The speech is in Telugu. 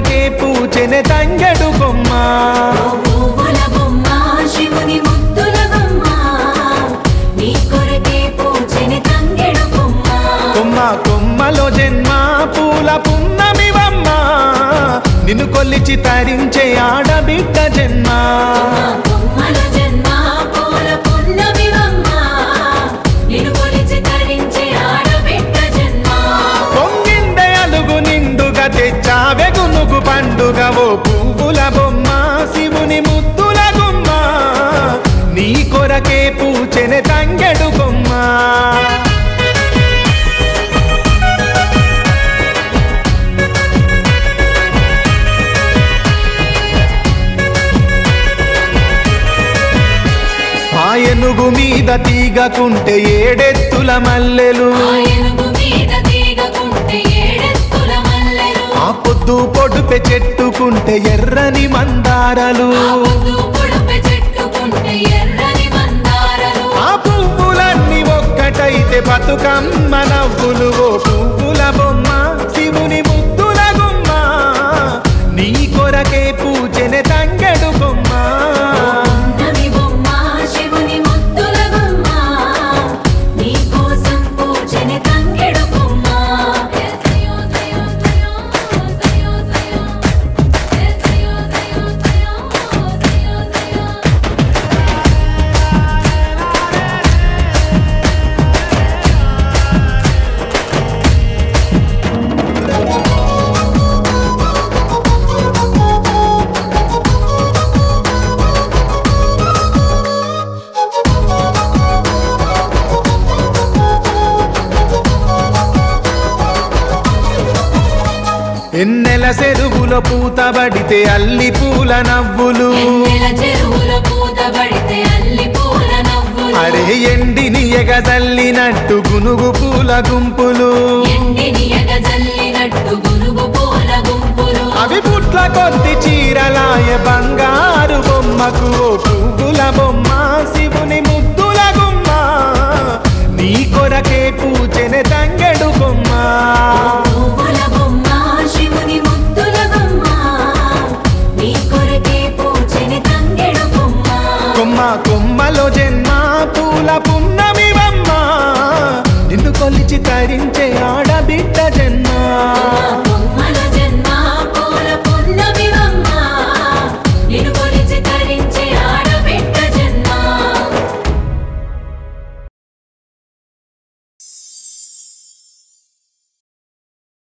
కొరకే పూచెనే తంగెడు కొమ్మ పువ్వుల బొమ్మ శివుని ముద్దుల బొమ్మ నీ కొరకే పూజని తంగెడు బొమ్మ కొమ్మ కొమ్మలో జన్మ పూల పున్నమివమ్మ నిన్ను కొల్లిచి తరించే ఆడబిడ్డ జన్మ బొమ్మల జన్మ పూల పున్నమివమ్మ నిన్ను కొలిచి తరించి ఆడబిడ్డ జన్మ పొంగిందే అలుగు నిండుగా తెచ్చావె గునుగు పండుగ ఓ పువ్వుల బొమ్మ శివుని ముద్దుల గుమ్మ నీ కొరకే పూచెనే తంగెడు కొమ్మ ఆ ఏనుగు మీద తీగకుంటే ఏడెత్తుల మల్లెలు ఆ ఏనుగు మీద తీగకుంటే ఏడెత్తుల మల్లెలు ఆ పొద్దు పొడుపె చెట్టుకుంటే ఎర్రని మందారలు ఆ పొద్దు పొడుపు చెట్టుకుంటే ఎర్రని మందారలు ఆ పువ్వులన్నీ ఒక్కటైతే బతుకమ్మ నవ్వులు ఓ పువ్వుల బొమ్మ శివుని ముద్దుల గుమ్మ నీ కొరకే పూజనే తంగెడు బొమ్మ నవి బొమ్మ శివుని ముద్దుల బొమ్మ నీ కోసం పూజని తంగెడు బొమ్మ సయో సయో సయో సయో సయో సయో సయో సయో సయో ఎన్నెల చెరువులో పూతబడితే అల్లి పూల నవ్వులు ఎన్నెల చెరువులో పూతబడితే అల్లి పూల నవ్వులు అరే ఎండిని ఎగజల్లినట్టు గునుగు పూల గుంపులు ఎండిని ఎగజల్లినట్టు గురుగు పూల గుంపులు అవి పుట్ల కొద్ది చీరలాయ బంగారు బొమ్మకు ఓ పువ్వుల బొమ్మ శివుని ముద్దుల గుమ్మ నీ కొరకే పూచెనే తంగెడు బొమ్మ పువ్వుల బొమ్మ శివుని ముద్దుల బొమ్మ నీ కొరకే పూజని తంగెడు బొమ్మ కొమ్మ కొమ్మలో జన్మ పూల పున్నమివమ్మ నిన్ను కొలిచి తరించే ఆడబిడ్డ జన్మ బొమ్మ